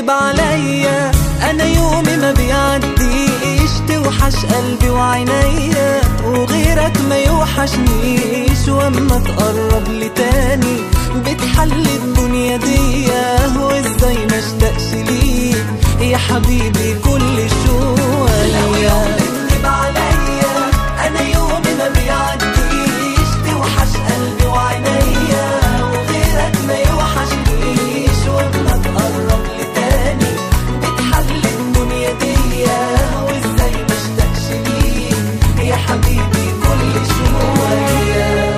بتغيب عليا انا يومي ما بيعديش توحش قلبي وعينيا وغيرك ما يوحشنيش واما تقرب لي تاني بتحل الدنيا دي وازاي ما اشتاقش ليك يا حبيبي كل شوية بتغيب عليا انا يومي ما بيعديش توحش قلبي وعينيا وغيرك ما يوحشنيش واما تقرب لي تاني بتحل الدنيا دي وازاي ما اشتاقش ليك يا حبيبي كل شويه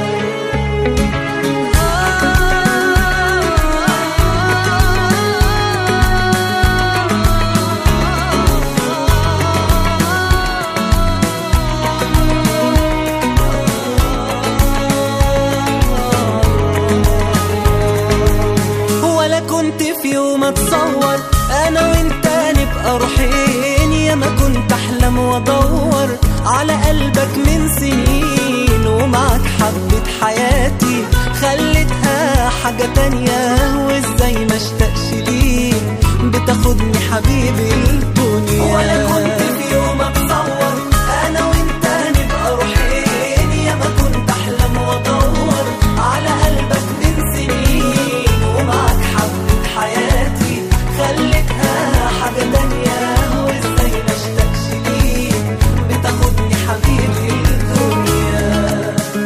ولا كنت في يوم اتصور انا وانت نبقى روحين يا ما كنت احلم وادور على قلبك من سنين ومعك حبة حياتي خلتها حاجة تانية وازاي ما اشتاقش ليك بتاخدني حبيبي الدنيا ولا كنت في يوم اتصور انا وانت نبقى روحين يا ما كنت احلم وادور على قلبك من سنين ومعك حبة حياتي خلتها حاجة تانية وازاي ما اشتاقش ليك بتاخدني حبيبي الدنيا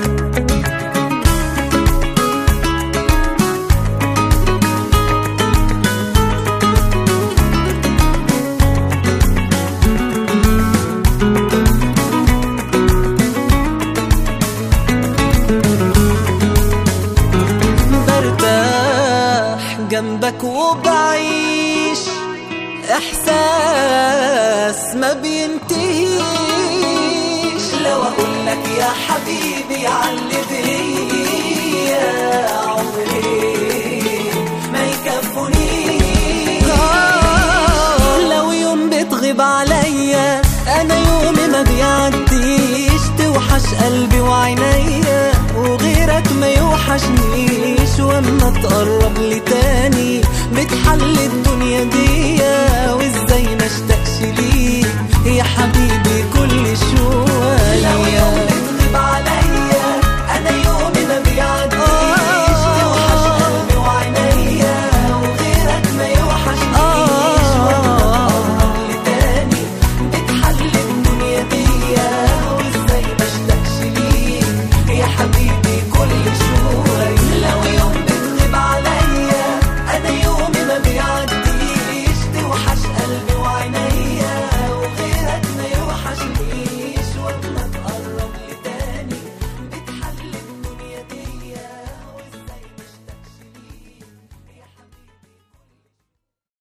برتاح جنبك وبعيش احساس ما بينتهيش لو اقول لك يا حبيبي علي بيا عمري ما يكفونيش لو يوم بتغيب عليا انا يومي ما بيعديش توحش قلبي وعينيا وغيرك ما يوحشنيش واما تقرب لي تاني بتحل الدنيا دي وازاي ما اشتاقش ليك يا حبيبي كل شويه